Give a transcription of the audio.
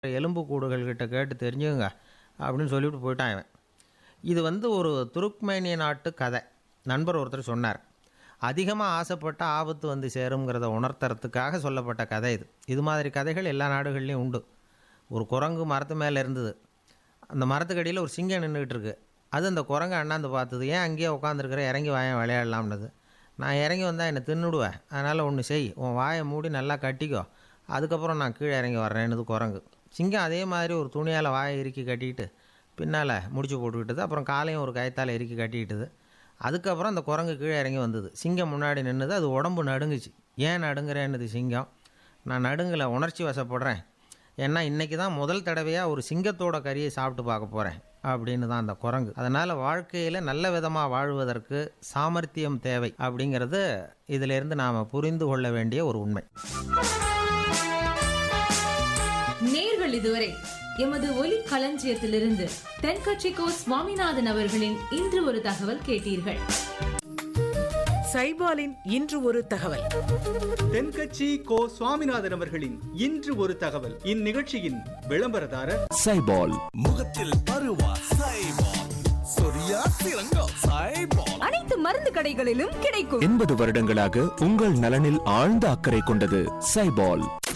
எலும்பு கூடுகள் கிட்ட கேட்டு தெரிஞ்சுங்க அப்படின்னு சொல்லிவிட்டு போயிட்டான் இவன் இது வந்து ஒரு துருக்மேனிய நாட்டு கதை நண்பர் ஒருத்தர் சொன்னார் அதிகமாக ஆசைப்பட்ட ஆபத்து வந்து சேருங்கிறத உணர்த்துறதுக்காக சொல்லப்பட்ட கதை இது இது மாதிரி கதைகள் எல்லா நாடுகள்லேயும் உண்டு ஒரு குரங்கு மரத்து மேலே இருந்தது அந்த மரத்துக்கடியில் ஒரு சிங்கம் நின்றுக்கிட்டு இருக்கு அது அந்த குரங்கை அண்ணாந்து பார்த்தது ஏன் அங்கேயே உட்காந்துருக்கிற இறங்கி வாயன் விளையாடலாம்னது நான் இறங்கி வந்தால் என்னை தின்னுடுவேன் அதனால் ஒன்று செய் உன் வாயை மூடி நல்லா கட்டிக்கோ அதுக்கப்புறம் நான் கீழே இறங்கி வர்றேன்னுது குரங்கு சிங்கம் அதே மாதிரி ஒரு துணியால் வாயை இறுக்கி கட்டிக்கிட்டு பின்னால் முடிச்சு போட்டுக்கிட்டது அப்புறம் காலையும் ஒரு கயத்தால் இறுக்கி கட்டிக்கிட்டது அதுக்கப்புறம் அந்த குரங்கு கீழே இறங்கி வந்தது சிங்கம் முன்னாடி நின்றுது அது உடம்பு நடுங்குச்சு ஏன் நடுங்குறேன்னுது சிங்கம் நான் நடுங்கலை உணர்ச்சி வசப்படுறேன் ஏன்னா இன்றைக்கி தான் முதல் தடவையாக ஒரு சிங்கத்தோட கறியை சாப்பிட்டு பார்க்க போகிறேன் அப்படின்னு தான் அந்த குரங்கு அதனால் வாழ்க்கையில் நல்ல விதமாக வாழ்வதற்கு சாமர்த்தியம் தேவை அப்படிங்கிறது இதிலிருந்து நாம் புரிந்து கொள்ள வேண்டிய ஒரு உண்மை நேர்கள் இதுவரை எமது ஒலி களஞ்சியத்திலிருந்து தென்கட்சிக்கோ சுவாமிநாதன் அவர்களின் இன்று ஒரு தகவல் கேட்டீர்கள் சைபாலின் இன்று ஒரு தகவல் தென்கட்சி கோ சுவாமிநாதன் அவர்களின் இன்று ஒரு தகவல் இந்நிகழ்ச்சியின் விளம்பரதாரர் சைபால் முகத்தில் பருவா சைபால் சொரியா சிறங்கோ சைபால் அனைத்து மருந்து கடைகளிலும் கிடைக்கும் எண்பது வருடங்களாக உங்கள் நலனில் ஆழ்ந்த அக்கறை கொண்டது சைபால்